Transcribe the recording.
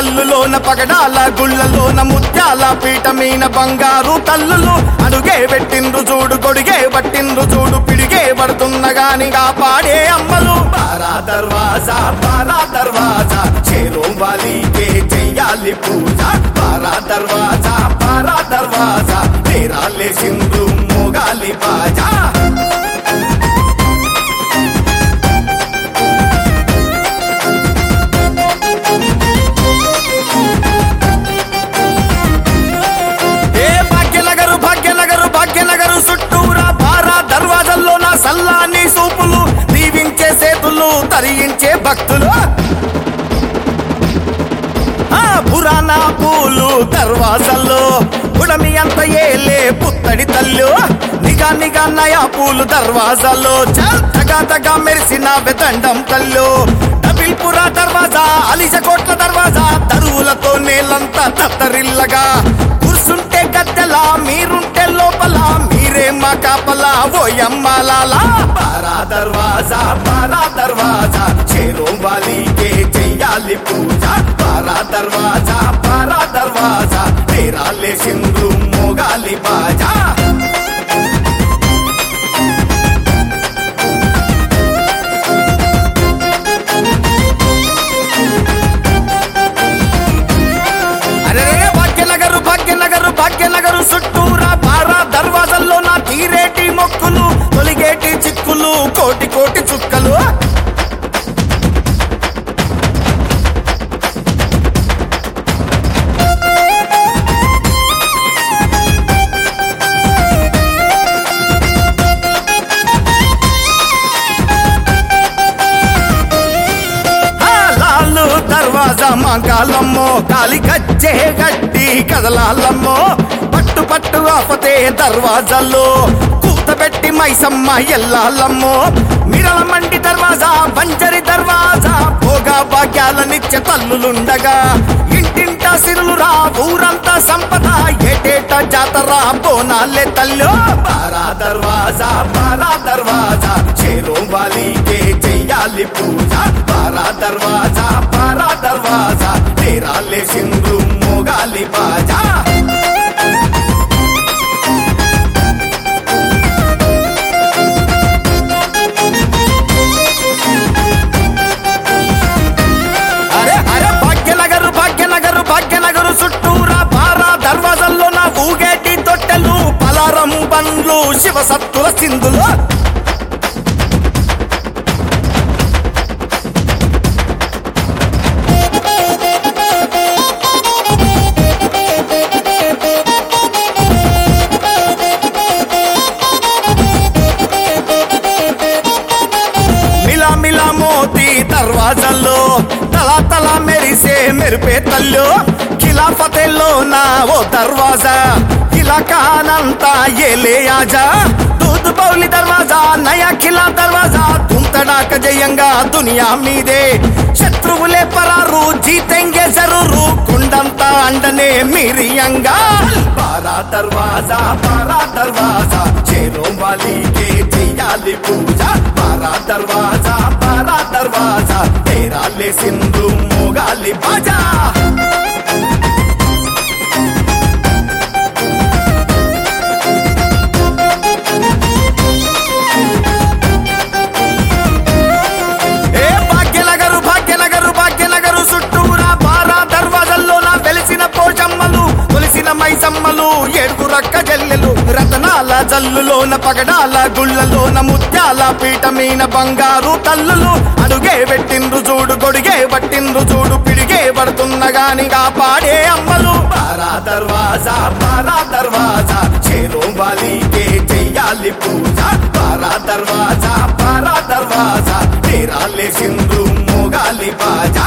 జల్లులోన పగడాల గుళ్ళలోన ముత్యాల పీఠమీన బంగారు తల్లులు అడుగే పెట్టిండ్రు చూడు గొడిగే పట్టిండ్రు చూడు పిడిగే పడుతున్న గాని కాపాడే అమ్మలు బారా దర్వాజా బారా దర్వాజా చేరో వాలీకే చెయ్యాలి పూజ బారా దర్వాజా బారా దర్వాజా తీరాలే సింధు మోగాలి బాజా ఏ భాగ్యనగరు భాగ్యనగరు భాగ్యనగరు చుట్టూరా బారా దర్వాజల్లో నా సల్లాని సూపులు దీవించే సేతులు తరించే భక్తులు ఆ పురాణ పూలు దర్వాజల్లో ఉడమి అంత ఏలే పుత్తడి తల్లు నిగా నిగా నయా పూలు దర్వాజల్లో చల్ తగా తగా మెరిసిన వెతండం తల్లు డబిల్పురా దర్వాజా అలిజ కోట్ల దర్వాజా తరువులతో నేలంతా తత్తరిల్లగా కూర్చుంటే గద్దెలా మీరుంటే లోపల మీరే మా కాపలా ఓయమ్మలాలా బారా దర్వాజా బారా దర్వాజా చేరో వాలీకే చెయ్యాలి పూజ బారా దర్వాజా బారా దర్వాజా తీరాలే సింధు మోగాలి బాజా అరే భాగ్యనగరు భాగ్యనగరు భాగ్యనగరు చుట్టూరా బారా దర్వాజల్లో నా తీరేటి మొక్కులు తొలిగేటి చిక్కులు కోటి కోటి చుక్కలు ఆ లాలు దర్వాజా మాంకాలమ్మో కాలి గజ్జే గడ్డి కదలాలమ్మో పట్టు పట్టు ఆపతే దర్వాజాల్లో కూతబెట్టి మైసమ్మ ఎల్లాలమ్మో మిరల మండి దర్వాజా బంజరి దర్వాజా భోగా భాగ్యాల నిత్య తల్లులుండగా ఇంటింట సిరులు రా ఊరంతా సంపద ఏటేట జాతర బోనాలే తల్లు బారా దర్వాజా బారా దర్వాజా చేరో వాలీకే చెయ్యాలి పూజ బారా దర్వాజా బారా దర్వాజా తీరాలే సింధు మోగాలి బాజా అరే అరే భాగ్యనగరు భాగ్యనగరు భాగ్యనగరు చుట్టూరా బారా దర్వాజల్లో నా ఊగేటి తొట్టెలు పలారం బండ్లు శివసత్తుల సింధులు మిలా మిలా మోతి దర్వాజల్లో తలా తలా మెరిసే మెరిపే తల్లు ఖిలాఫతేలో నా ఓ దర్వాజా ఇలాకానంతా ఏలే ఆజా దూద్ బౌలి దర్వాజా నయా ఖిలా దర్వాజా తుంతడాక జయంగా దునియా మీదే శత్రువులే పరారు జీతెంగే జరూరు కుండంతా అండనే మీరియంగా బారా దర్వాజా బారా దర్వాజా చేరో వాలీకే చెయ్యాలి పూజ బారా దర్వాజా బారా దర్వాజా తేరాలే సింధు మోగాలి బాజా ఏ భాగ్యనగరు భాగ్యనగరు భాగ్యనగరు చుట్టూరా బారా దర్వాజల్లో నా వెలిసిన పోషమ్మలు కొలిసిన మైసమ్మలు ఏడుగు రక్క జల్లెలు రతనాల జల్లులోన పగడాల గుళ్ళలోన ముత్యాల పీఠమీన బంగారు తల్లులు అడుగే పెట్టిండ్రు చూడు గొడిగే పట్టిండ్రు చూడు పిడిగే పడుతున్న గాని కాపాడే అమ్మలు బారా దర్వాజా బారా దర్వాజా చేరో వాలీకే చెయ్యాలి పూజ బారా దర్వాజా బారా దర్వాజా తీరాలే సింధు మోగాలి బాజా